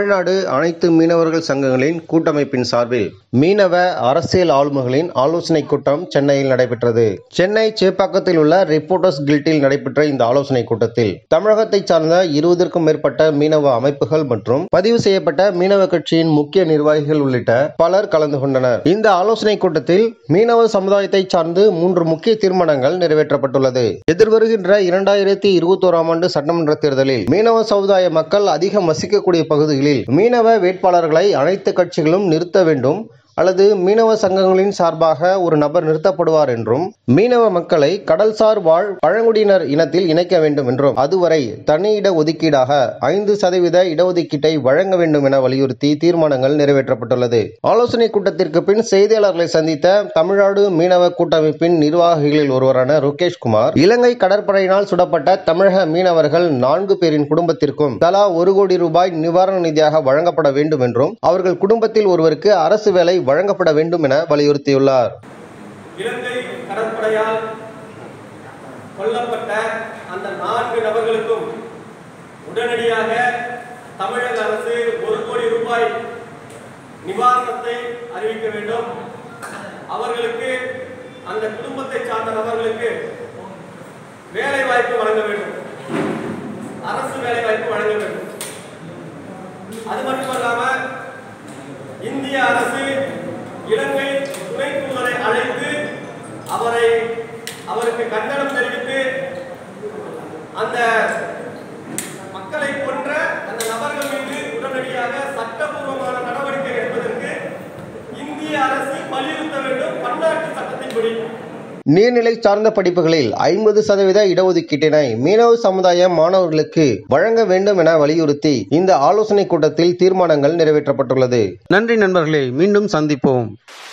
தமிழ்நாடு அனைத்து மீனவர்கள் சங்கங்களின் கூட்டமைப்பின் சார்பில் மீனவ அரசியல் ஆளுமைகளின் ஆலோசனைக் கூட்டம் சென்னையில் நடைபெற்றது சென்னை சேப்பாக்கத்தில் உள்ள ரிப்போர்ட்டர்ஸ் கில்ட்டில் நடைபெற்ற இந்த ஆலோசனைக் கூட்டத்தில் தமிழகத்தைச் சார்ந்த இருபதற்கும் மேற்பட்ட மீனவ அமைப்புகள் மற்றும் பதிவு செய்யப்பட்ட மீனவ கட்சியின் முக்கிய நிர்வாகிகள் உள்ளிட்ட பலர் கலந்து கொண்டனர் இந்த ஆலோசனைக் கூட்டத்தில் மீனவ சமுதாயத்தைச் சார்ந்து மூன்று முக்கிய தீர்மானங்கள் நிறைவேற்றப்பட்டுள்ளது எதிர்வருகின்ற இரண்டாயிரத்தி இருபத்தோராம் ஆண்டு சட்டமன்ற தேர்தலில் மீனவ சமுதாய மக்கள் அதிகம் வசிக்கக்கூடிய பகுதிகளில் மீனவ வேட்பாளர்களை அனைத்து கட்சிகளும் நிறுத்த வேண்டும் அல்லது மீனவ சங்கங்களின் சார்பாக ஒரு நபர் நிறுத்தப்படுவார் என்றும் மீனவ மக்களை கடல்சார் வாழ் பழங்குடியினர் இனத்தில் இணைக்க வேண்டும் என்றும் அதுவரை தனி இட ஒதுக்கீடாக ஐந்து சதவீத இடஒதுக்கீட்டை வழங்க வேண்டும் என வலியுறுத்தி தீர்மானங்கள் நிறைவேற்றப்பட்டுள்ளது ஆலோசனை கூட்டத்திற்கு பின் செய்தியாளர்களை சந்தித்த தமிழ்நாடு மீனவ கூட்டமைப்பின் நிர்வாகிகளில் ஒருவரான ருகேஷ் குமார் இலங்கை கடற்படையினால் சுடப்பட்ட தமிழக மீனவர்கள் நான்கு பேரின் குடும்பத்திற்கும் தலா ஒரு கோடி ரூபாய் நிவாரண நிதியாக வழங்கப்பட வேண்டும் என்றும் அவர்கள் குடும்பத்தில் ஒருவருக்கு அரசு வேலை வழங்கப்பட வேண்டும் என வலியுறுத்தியுள்ளார் இலங்கை கடற்படையால் கொல்லப்பட்ட அந்த நான்கு நபர்களுக்கும் உடனடியாக தமிழக அரசு ஒரு கோடி ரூபாய் நிவாரணத்தை அறிவிக்க வேண்டும் அவர்களுக்கு அந்த குடும்பத்தை சார்ந்த நபர்களுக்கு வேலை வாய்ப்பு வழங்க வேண்டும் அரசு வேலை வாய்ப்பு வழங்க வேண்டும் அது மட்டுமல்லாம இந்திய அரசு இலங்கை துணை தூதரை அழைத்து அவரை அவருக்கு கண்டனம் தெரிவித்து அந்த மக்களை கொன்ற அந்த நபர்கள் மீது உடனடியாக சட்டபூர்வமான நடவடிக்கை எடுப்பதற்கு இந்திய அரசு வலியுறுத்த வேண்டும் பன்னாட்டு சட்டத்தின்படி நீர்நிலை சார்ந்த படிப்புகளில் ஐம்பது சதவீத இடஒதுக்கீட்டினை மீனவ சமுதாய மாணவர்களுக்கு வழங்க வேண்டும் என வலியுறுத்தி இந்த ஆலோசனை கூட்டத்தில் தீர்மானங்கள் நிறைவேற்றப்பட்டுள்ளது நன்றி நண்பர்களே மீண்டும் சந்திப்போம்